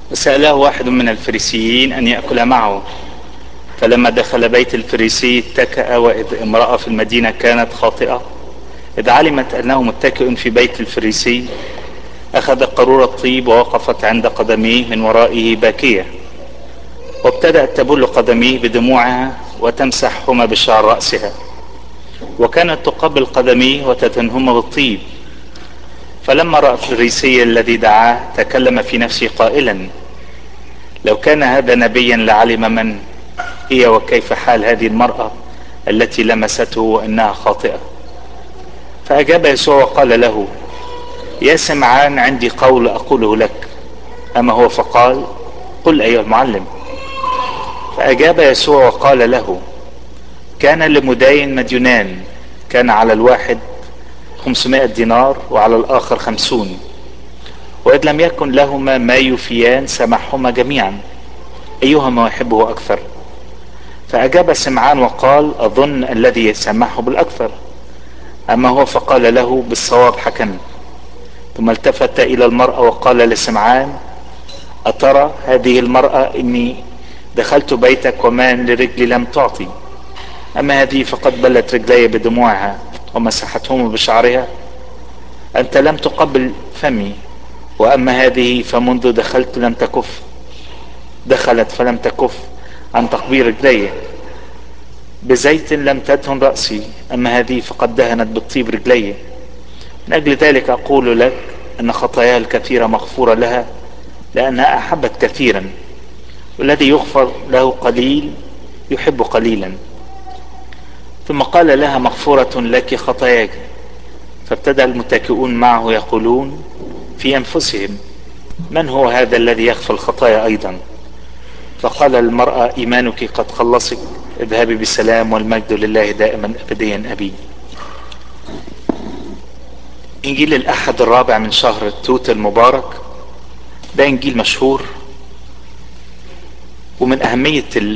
وسأله واحد من الفريسيين أن يأكل معه فلما دخل بيت الفريسي اتكأ وإذ امرأة في المدينة كانت خاطئة إذ علمت أنه متكئ في بيت الفريسي أخذ قارورة طيب ووقفت عند قدميه من ورائه باكية وابتدأت تبل قدميه بدموعها وتمسحهما بشعر رأسها وكانت تقبل قدميه وتتنهما بالطيب فلما رأى الفريسي الذي دعاه تكلم في نفسه قائلا لو كان هذا نبيا لعلم من هي وكيف حال هذه المرأة التي لمسته أنها خاطئة فأجاب يسوع وقال له يا سمعان عندي قول أقوله لك أما هو فقال قل أيها المعلم فأجاب يسوع وقال له كان لمداين مديونان كان على الواحد خمسمائة دينار وعلى الآخر خمسون وإذ لم يكن لهما ما يفيان سمحهما جميعا أيهما يحبه أكثر فأجاب سمعان وقال أظن الذي سمحه بالأكثر أما هو فقال له بالصواب حكمت ثم التفت إلى المرأة وقال لسمعان أترى هذه المرأة إني دخلت بيتك وما لرجلي لم تعطي أما هذه فقد بلت رجلي بدموعها ومسحتهما بشعرها أنت لم تقبل فمي وأما هذه فمنذ دخلت لم تكف دخلت فلم تكف عن تقبيل رجلي بزيت لم تدهن رأسي أما هذه فقد دهنت بالطيب رجلي من أجل ذلك أقول لك أن خطاياها الكثيرة مغفورة لها لأنها أحبت كثيرا والذي يغفر له قليل يحب قليلا ثم قال لها مغفورة لك خطاياك فابتدأ المتكئون معه يقولون في أنفسهم من هو هذا الذي يغفر الخطايا أيضا فقال المرأة إيمانك قد خلصك اذهبي بسلام والمجد لله دائما أبديا أبي إنجيل الأحد الرابع من شهر التوت المبارك ده إنجيل مشهور ومن أهمية ال...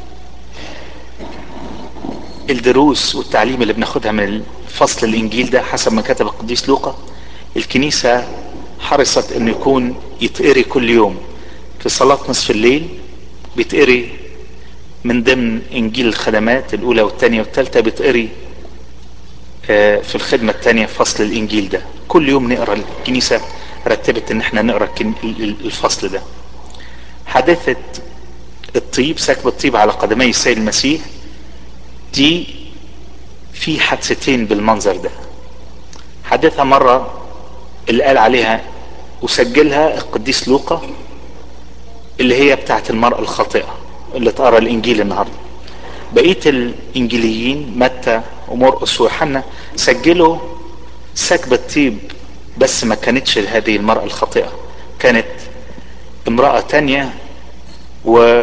الدروس والتعليم اللي بناخدها من فصل الإنجيل ده حسب ما كتب القديس لوقا الكنيسة حرصت انه يكون يتقري كل يوم في صلاة نصف الليل بيتقري من ضمن انجيل الخدمات الاولى والثانية والثالثة بيتقري في الخدمة الثانية في فصل الانجيل ده كل يوم نقرا الكنيسة رتبت ان احنا نقرا الفصل ده حادثة الطيب سكب الطيب على قدمي السيد المسيح دي في حادثتين بالمنظر ده حدثها مرة اللي قال عليها وسجلها القديس لوقا اللي هي بتاعت المرأة الخاطئة اللي تقرا الانجيل النهارده بقية الانجيليين متى ومرقس ويوحنا سجلوا سكب الطيب بس ما كانتش هذه المرأة الخاطئة كانت امرأة تانية و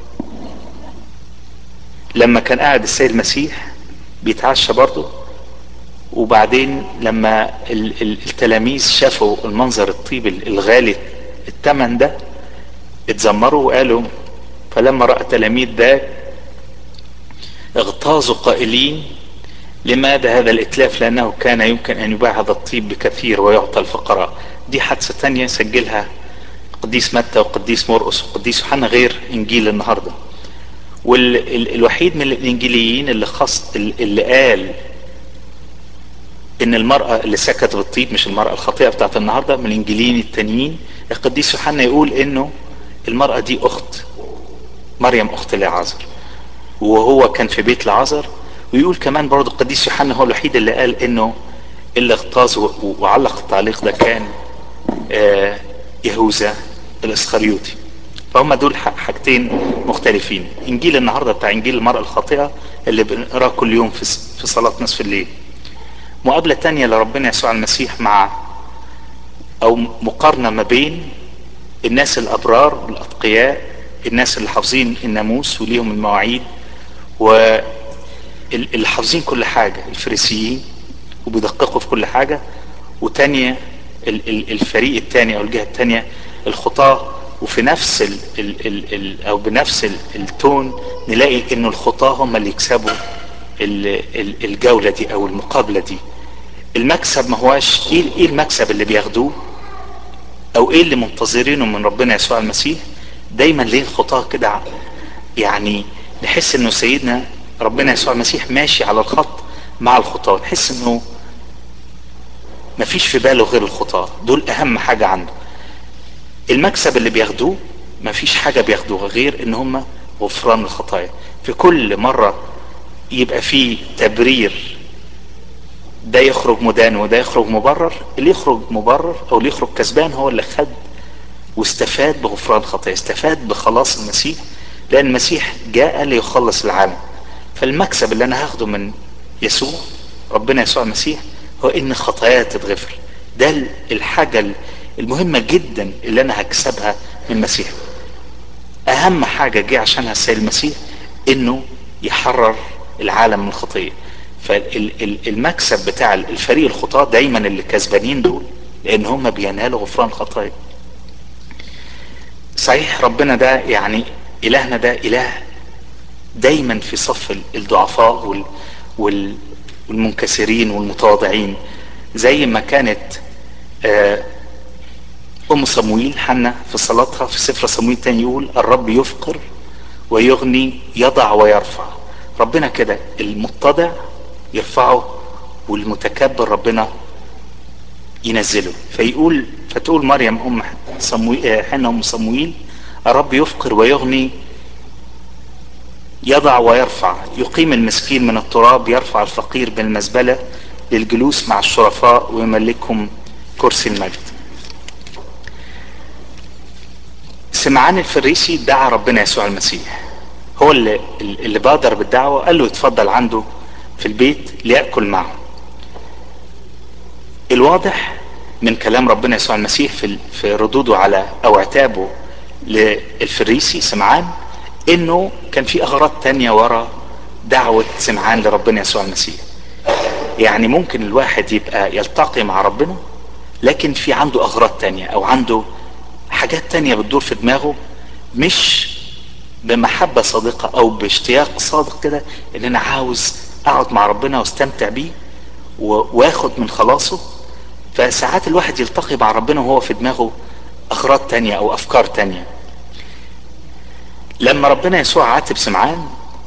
لما كان قاعد السيد المسيح بيتعشى برضه وبعدين لما التلاميذ شافوا المنظر الطيب الغالي الثمن ده اتذمروا وقالوا فلما راى تلاميذ ذاك اغتاظوا قائلين لماذا هذا الاتلاف لانه كان يمكن ان يباع هذا الطيب بكثير ويعطى الفقراء دي حادثه ثانيه سجلها قديس متى وقديس مرقس وقديس يوحنا غير انجيل النهارده والوحيد من الانجيليين اللي خص اللي قال ان المرأة اللي سكت بالطيب مش المرأة الخاطئة بتاعت النهاردة من الانجيليين التانيين القديس يوحنا يقول انه المرأة دي اخت مريم اخت لعازر وهو كان في بيت لعازر ويقول كمان برضه القديس يوحنا هو الوحيد اللي قال انه اللي اغتاظ وعلق التعليق ده كان آه يهوذا الاسخريوطي فهم دول حاجتين مختلفين انجيل النهارده بتاع انجيل المرأة الخاطئة اللي بنقراه كل يوم في في صلاة نصف الليل مقابلة تانية لربنا يسوع المسيح مع او مقارنة ما بين الناس الابرار والاتقياء الناس اللي حافظين الناموس وليهم المواعيد واللي حافظين كل حاجة الفريسيين وبيدققوا في كل حاجة وتانية الفريق التاني او الجهة التانية الخطاة وفي نفس ال ال ال ال او بنفس ال التون نلاقي انه الخطاة هم اللي يكسبوا الجولة دي او المقابلة دي المكسب ما هواش ايه المكسب اللي بياخدوه او ايه اللي منتظرينه من ربنا يسوع المسيح دايما ليه الخطاة كده يعني نحس انه سيدنا ربنا يسوع المسيح ماشي على الخط مع الخطاة نحس انه مفيش في باله غير الخطاة دول اهم حاجة عنده المكسب اللي بياخدوه مفيش حاجة بياخدوها غير ان هم غفران الخطايا في كل مرة يبقى فيه تبرير ده يخرج مدان وده يخرج مبرر اللي يخرج مبرر او اللي يخرج كسبان هو اللي خد واستفاد بغفران خطايا استفاد بخلاص المسيح لان المسيح جاء ليخلص العالم فالمكسب اللي انا هاخده من يسوع ربنا يسوع المسيح هو ان خطاياي تتغفر ده الحاجة المهمة جدا اللي انا هكسبها من المسيح اهم حاجة جه عشانها السيد المسيح انه يحرر العالم من الخطية فالمكسب بتاع الفريق الخطاة دايما اللي كسبانين دول لان هم بينالوا غفران خطايا صحيح ربنا ده يعني الهنا ده اله دايما في صف الضعفاء وال وال والمنكسرين والمتواضعين زي ما كانت ام صمويل حنا في صلاتها في سفر صمويل تاني يقول الرب يفقر ويغني يضع ويرفع ربنا كده المتضع يرفعه والمتكبر ربنا ينزله فيقول فتقول مريم ام صمويل حنا ام صمويل الرب يفقر ويغني يضع ويرفع يقيم المسكين من التراب يرفع الفقير بالمزبلة للجلوس مع الشرفاء ويملكهم كرسي المجد سمعان الفريسي دعا ربنا يسوع المسيح هو اللي, اللي بادر بالدعوة قال له يتفضل عنده في البيت ليأكل معه الواضح من كلام ربنا يسوع المسيح في, في ردوده على او عتابه للفريسي سمعان انه كان في اغراض تانية ورا دعوة سمعان لربنا يسوع المسيح يعني ممكن الواحد يبقى يلتقي مع ربنا لكن في عنده اغراض تانية او عنده حاجات تانية بتدور في دماغه مش بمحبة صادقة او باشتياق صادق كده ان انا عاوز اقعد مع ربنا واستمتع بيه واخد من خلاصه فساعات الواحد يلتقي مع ربنا وهو في دماغه اغراض تانية او افكار تانية لما ربنا يسوع عاتب سمعان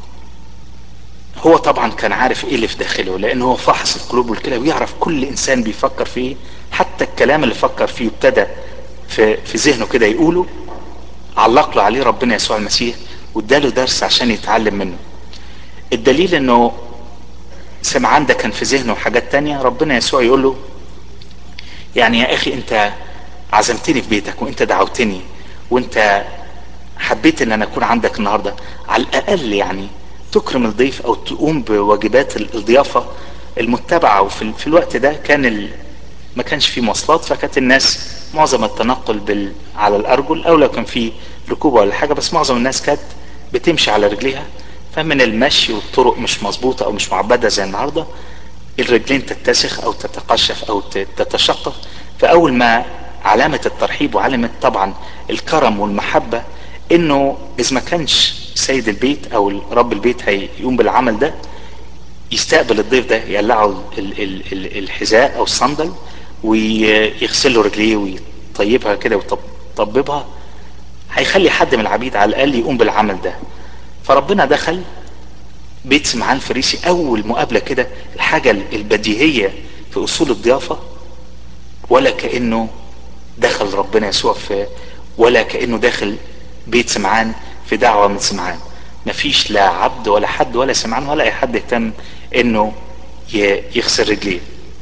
هو طبعا كان عارف ايه اللي في داخله لان هو فحص القلوب والكلى ويعرف كل انسان بيفكر في ايه حتى الكلام اللي فكر فيه ابتدى في, في ذهنه كده يقوله علق له عليه ربنا يسوع المسيح واداله درس عشان يتعلم منه الدليل انه سمعان ده كان في ذهنه حاجات تانية ربنا يسوع يقول له يعني يا اخي انت عزمتني في بيتك وانت دعوتني وانت حبيت ان انا اكون عندك النهارده على الاقل يعني تكرم الضيف او تقوم بواجبات الضيافه المتبعه وفي في الوقت ده كان ال... ما كانش في مواصلات فكانت الناس معظم التنقل بال... على الارجل او لو كان في ركوب ولا حاجه بس معظم الناس كانت بتمشي على رجليها فمن المشي والطرق مش مظبوطه او مش معبده زي النهارده الرجلين تتسخ او تتقشف او تتشقق فاول ما علامه الترحيب وعلامه طبعا الكرم والمحبه انه اذا ما كانش سيد البيت او رب البيت هيقوم بالعمل ده يستقبل الضيف ده يقلعه الحذاء او الصندل ويغسل له رجليه ويطيبها كده ويطببها هيخلي حد من العبيد على الاقل يقوم بالعمل ده فربنا دخل بيت سمعان الفريسي اول مقابله كده الحاجه البديهيه في اصول الضيافه ولا كانه دخل ربنا يسوع في ولا كانه داخل بيت سمعان في دعوة من سمعان مفيش لا عبد ولا حد ولا سمعان ولا اي حد اهتم انه يغسل رجليه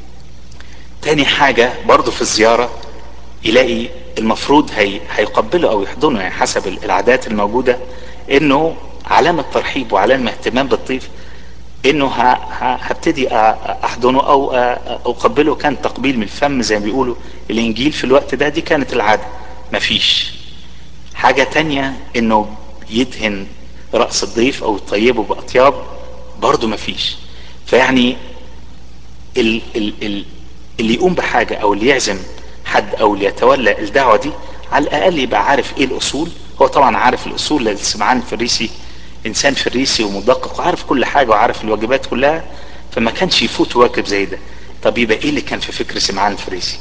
تاني حاجة برضه في الزيارة يلاقي المفروض هي هيقبله او يحضنه يعني حسب العادات الموجودة انه علامة ترحيب وعلامة اهتمام بالضيف انه هبتدي احضنه او اقبله كان تقبيل من الفم زي ما بيقولوا الانجيل في الوقت ده دي كانت العادة مفيش حاجة تانية انه يدهن رأس الضيف او يطيبه باطياب برضه مفيش فيعني ال ال ال اللي يقوم بحاجة او اللي يعزم حد او اللي يتولى الدعوة دي على الاقل يبقى عارف ايه الاصول هو طبعا عارف الاصول لان سمعان الفريسي انسان فريسي ومدقق وعارف كل حاجة وعارف الواجبات كلها فما كانش يفوت واجب زي ده طب يبقى ايه اللي كان في فكر سمعان الفريسي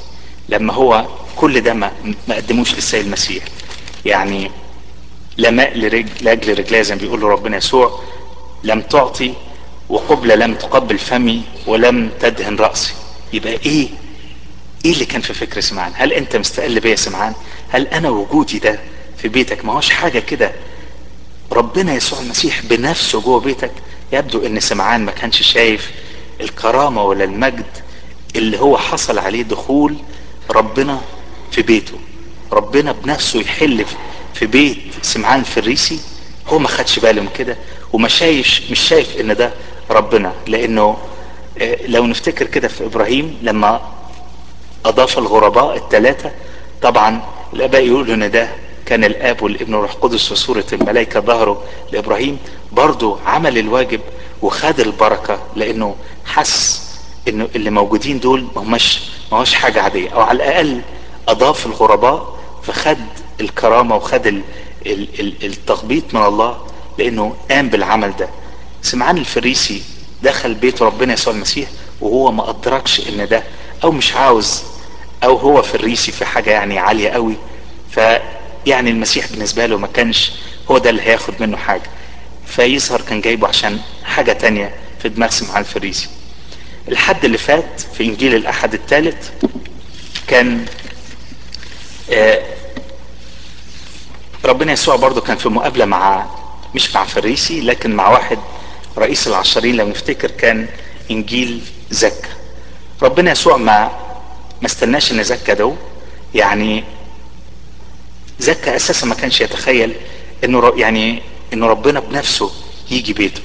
لما هو كل ده ما, ما قدموش للسيد المسيح يعني لا ماء لرجل لاجل رجليه زي ما بيقول له ربنا يسوع لم تعطي وقبلة لم تقبل فمي ولم تدهن رأسي يبقى ايه ايه اللي كان في فكر سمعان هل انت مستقل بيا سمعان هل انا وجودي ده في بيتك ما هوش حاجة كده ربنا يسوع المسيح بنفسه جوه بيتك يبدو ان سمعان ما كانش شايف الكرامة ولا المجد اللي هو حصل عليه دخول ربنا في بيته ربنا بنفسه يحل في بيت سمعان الفريسي هو ما خدش باله من كده وما شايف مش شايف ان ده ربنا لانه لو نفتكر كده في ابراهيم لما اضاف الغرباء الثلاثة طبعا الاباء يقولوا ان ده كان الاب والابن والروح القدس في صورة الملائكة ظهروا لابراهيم برضه عمل الواجب وخد البركة لانه حس انه اللي موجودين دول ما هماش ما هوش حاجة عادية او على الاقل اضاف الغرباء فخد الكرامة وخد ال ال ال التخبيط من الله لانه قام بالعمل ده سمعان الفريسي دخل بيت ربنا يسوع المسيح وهو ما ادركش ان ده او مش عاوز او هو فريسي في حاجة يعني عالية قوي فيعني المسيح بالنسبة له ما كانش هو ده اللي هياخد منه حاجة فيظهر كان جايبه عشان حاجة تانية في دماغ سمعان الفريسي الحد اللي فات في انجيل الاحد الثالث كان آه ربنا يسوع برضو كان في مقابلة مع مش مع فريسي لكن مع واحد رئيس العشرين لو نفتكر كان انجيل زكا ربنا يسوع ما ما استناش ان زكا ده يعني زكا اساسا ما كانش يتخيل انه يعني انه ربنا بنفسه يجي بيته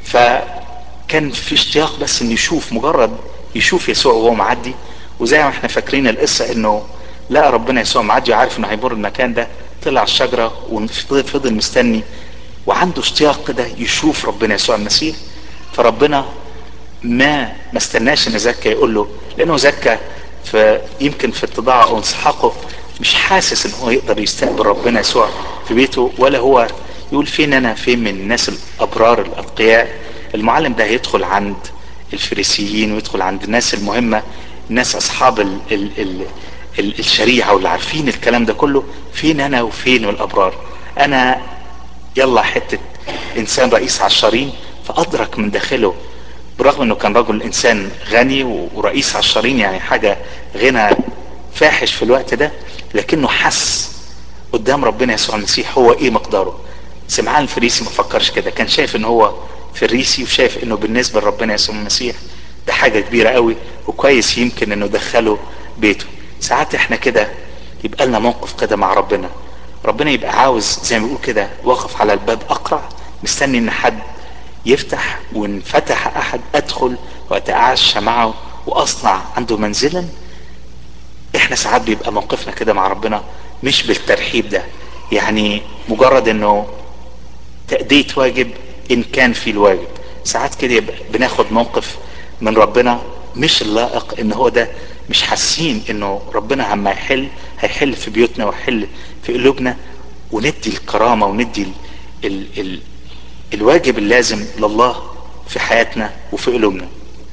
فكان في اشتياق بس انه يشوف مجرد يشوف يسوع وهو معدي وزي ما احنا فاكرين القصه انه لقى ربنا يسوع معدي وعارف انه هيمر المكان ده طلع الشجره وفضل مستني وعنده اشتياق كده يشوف ربنا يسوع المسيح فربنا ما ما استناش ان زكا يقول له لانه زكا في يمكن في اتضاعه او انسحاقه مش حاسس ان هو يقدر يستقبل ربنا يسوع في بيته ولا هو يقول فين انا فين من الناس الابرار الاتقياء المعلم ده هيدخل عند الفريسيين ويدخل عند الناس المهمه الناس اصحاب ال ال ال ال الشريعه واللي عارفين الكلام ده كله فين انا وفين الابرار انا يلا حته انسان رئيس عشرين فادرك من داخله برغم انه كان رجل انسان غني ورئيس عشرين يعني حاجه غنى فاحش في الوقت ده لكنه حس قدام ربنا يسوع المسيح هو ايه مقداره سمعان الفريسي ما فكرش كده كان شايف ان هو فريسي وشايف انه بالنسبه لربنا يسوع المسيح ده حاجه كبيره قوي وكويس يمكن انه دخله بيته ساعات احنا كده يبقى لنا موقف كده مع ربنا ربنا يبقى عاوز زي ما بيقول كده واقف على الباب اقرع مستني ان حد يفتح وان فتح احد ادخل واتعشى معه واصنع عنده منزلا احنا ساعات بيبقى موقفنا كده مع ربنا مش بالترحيب ده يعني مجرد انه تأدية واجب ان كان في الواجب ساعات كده يبقى بناخد موقف من ربنا مش اللائق ان هو ده مش حاسين انه ربنا عما يحل هيحل في بيوتنا ويحل في قلوبنا وندي الكرامه وندي ال ال ال الواجب اللازم لله في حياتنا وفي قلوبنا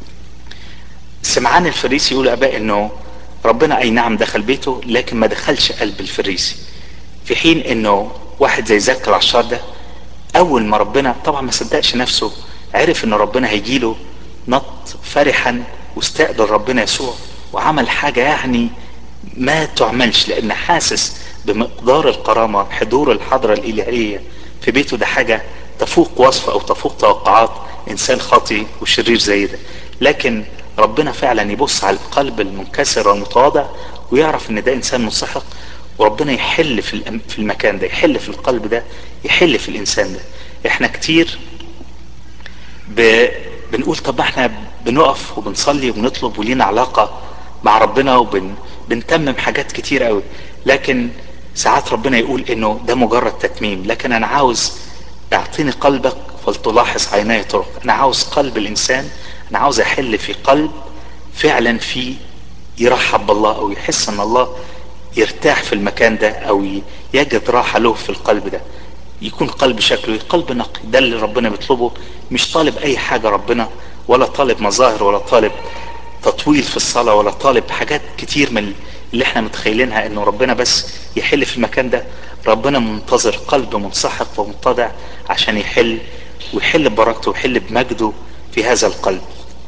سمعان الفريسي يقول اباء انه ربنا اي نعم دخل بيته لكن ما دخلش قلب الفريسي في حين انه واحد زي زكا العشار ده اول ما ربنا طبعا ما صدقش نفسه عرف ان ربنا هيجيله نط فرحا واستقبل ربنا يسوع وعمل حاجة يعني ما تعملش لان حاسس بمقدار الكرامة حضور الحضرة الالهية في بيته ده حاجة تفوق وصف او تفوق توقعات انسان خاطي وشرير زي ده لكن ربنا فعلا يبص على القلب المنكسر والمتواضع ويعرف ان ده انسان مستحق وربنا يحل في في المكان ده يحل في القلب ده يحل في الانسان ده احنا كتير ب... بنقول طب احنا بنقف وبنصلي وبنطلب ولينا علاقة مع ربنا وبنتمم حاجات كتير قوي لكن ساعات ربنا يقول انه ده مجرد تتميم لكن انا عاوز اعطيني قلبك فلتلاحظ عيناي طرق انا عاوز قلب الانسان انا عاوز احل في قلب فعلا فيه يرحب بالله او يحس ان الله يرتاح في المكان ده او يجد راحة له في القلب ده يكون قلب شكله قلب نقي ده اللي ربنا بيطلبه مش طالب اي حاجة ربنا ولا طالب مظاهر ولا طالب تطويل في الصلاة ولا طالب حاجات كتير من اللي احنا متخيلينها انه ربنا بس يحل في المكان ده ربنا منتظر قلب منسحق ومتضع عشان يحل ويحل ببركته ويحل بمجده في هذا القلب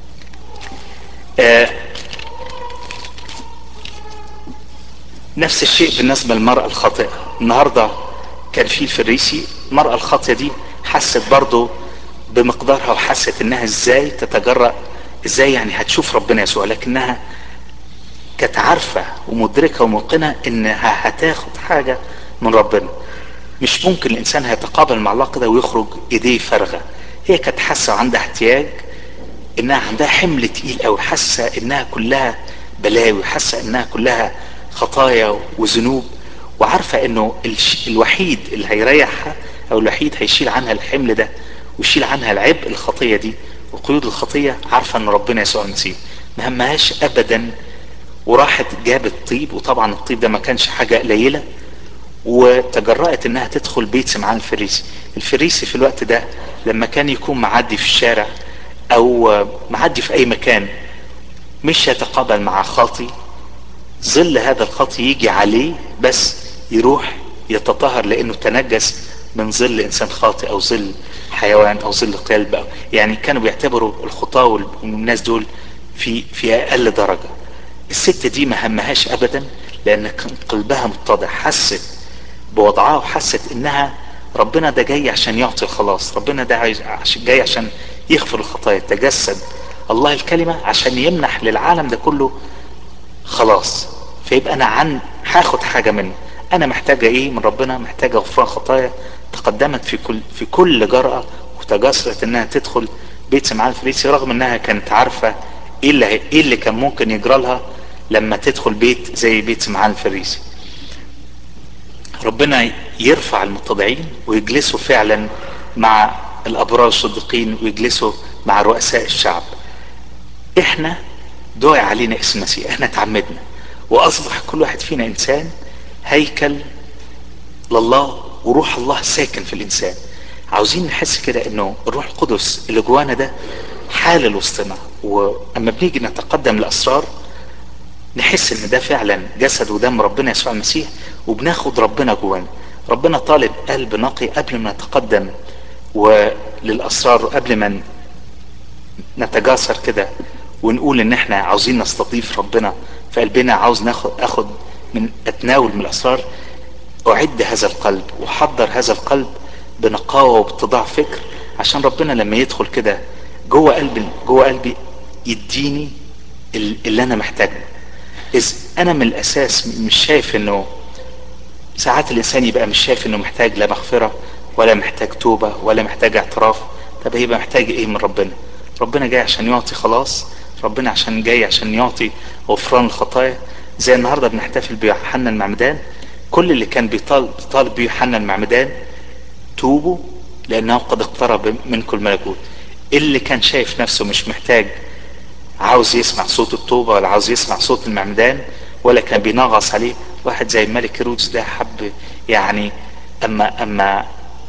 آه نفس الشيء بالنسبة للمرأة الخاطئة النهاردة كان في الفريسي المرأة الخاطئة دي حست برضه بمقدارها وحست انها ازاي تتجرأ ازاي يعني هتشوف ربنا يسوع لكنها كانت عارفة ومدركة وموقنة انها هتاخد حاجة من ربنا مش ممكن الانسان هيتقابل مع الله كده ويخرج ايديه فارغة هي كانت حاسة وعندها احتياج انها عندها حمل تقيل قوي حاسة انها كلها بلاوي حاسة انها كلها خطايا وذنوب وعارفة انه الوحيد اللي هيريحها او الوحيد هيشيل عنها الحمل ده ويشيل عنها العبء الخطية دي وقيود الخطية عارفة ان ربنا يسوع المسيح ما همهاش ابدا وراحت جابت طيب وطبعا الطيب ده ما كانش حاجة قليلة وتجرأت انها تدخل بيت سمعان الفريسي الفريسي في الوقت ده لما كان يكون معدي في الشارع او معدي في اي مكان مش يتقابل مع خاطي ظل هذا الخاطي يجي عليه بس يروح يتطهر لانه تنجس من ظل انسان خاطئ او ظل حيوان او ظل كلب أو يعني كانوا بيعتبروا الخطاة والناس دول في في اقل درجة الست دي ما همهاش ابدا لان كان قلبها متضع حست بوضعها وحست انها ربنا ده جاي عشان يعطي الخلاص ربنا ده جاي عشان يغفر الخطايا تجسد الله الكلمة عشان يمنح للعالم ده كله خلاص فيبقى انا عن هاخد حاجة منه انا محتاجة ايه من ربنا محتاجة غفران خطايا تقدمت في كل في كل جرأة وتجسرت انها تدخل بيت سمعان الفريسي رغم انها كانت عارفة ايه اللي ايه اللي كان ممكن يجرى لها لما تدخل بيت زي بيت سمعان الفريسي ربنا يرفع المتضعين ويجلسوا فعلا مع الابرار الصديقين ويجلسوا مع رؤساء الشعب احنا دعي علينا اسم المسيح احنا تعمدنا واصبح كل واحد فينا انسان هيكل لله وروح الله ساكن في الانسان عاوزين نحس كده انه الروح القدس اللي جوانا ده حال وسطنا واما بنيجي نتقدم الاسرار نحس ان ده فعلا جسد ودم ربنا يسوع المسيح وبناخد ربنا جوانا ربنا طالب قلب نقي قبل ما نتقدم وللاسرار قبل ما نتجاسر كده ونقول ان احنا عاوزين نستضيف ربنا في قلبنا عاوز ناخد اخد من اتناول من الاسرار اعد هذا القلب وحضر هذا القلب بنقاوة وباتضاع فكر عشان ربنا لما يدخل كده جوه قلبي جوه قلبي يديني اللي انا محتاجه اذ انا من الاساس مش شايف انه ساعات الانسان يبقى مش شايف انه محتاج لا مغفرة ولا محتاج توبة ولا محتاج اعتراف طب هيبقى محتاج ايه من ربنا ربنا جاي عشان يعطي خلاص ربنا عشان جاي عشان يعطي غفران الخطايا زي النهارده بنحتفل بيوحنا المعمدان كل اللي كان بيطالب بيطالب بيه يوحنا المعمدان توبوا لانه قد اقترب منكم الملكوت اللي كان شايف نفسه مش محتاج عاوز يسمع صوت التوبة ولا عاوز يسمع صوت المعمدان ولا كان بينغص عليه واحد زي الملك هيرودس ده حب يعني اما اما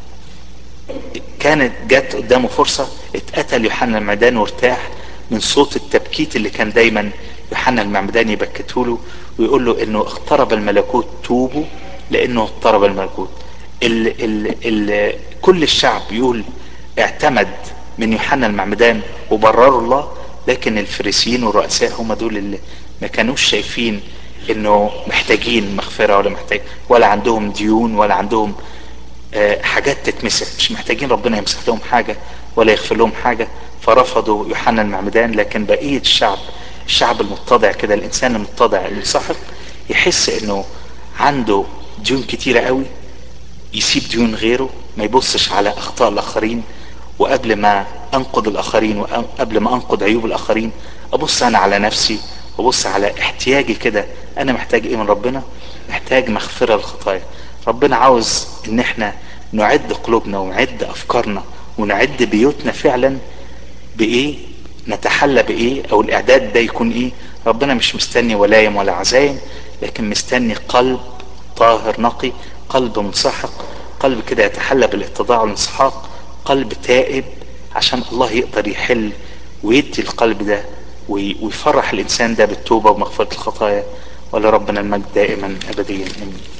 كانت جت قدامه فرصة اتقتل يوحنا المعمدان وارتاح من صوت التبكيت اللي كان دايما يوحنا المعمدان يبكته له ويقول له انه اقترب الملكوت توبوا لانه اقترب الملكوت ال ال ال كل الشعب يقول اعتمد من يوحنا المعمدان وبرروا الله لكن الفريسيين والرؤساء هم دول اللي ما كانوش شايفين انه محتاجين مغفرة ولا محتاج ولا عندهم ديون ولا عندهم اه حاجات تتمسك مش محتاجين ربنا يمسح لهم حاجة ولا يغفر لهم حاجة فرفضوا يوحنا المعمدان لكن بقية الشعب الشعب المتضع كده الانسان المتضع المنسحق يحس انه عنده ديون كتيرة قوي يسيب ديون غيره ما يبصش على اخطاء الاخرين وقبل ما انقد الاخرين وقبل ما انقد عيوب الاخرين ابص انا على نفسي وابص على احتياجي كده انا محتاج ايه من ربنا محتاج مغفرة الخطايا ربنا عاوز ان احنا نعد قلوبنا ونعد افكارنا ونعد بيوتنا فعلا بايه نتحلى بايه او الاعداد ده يكون ايه ربنا مش مستني ولايم ولا عزايم لكن مستني قلب طاهر نقي قلب منسحق قلب كده يتحلى بالاتضاع والانسحاق قلب تائب عشان الله يقدر يحل ويدي القلب ده ويفرح الانسان ده بالتوبة ومغفرة الخطايا ولربنا المجد دائما ابديا امين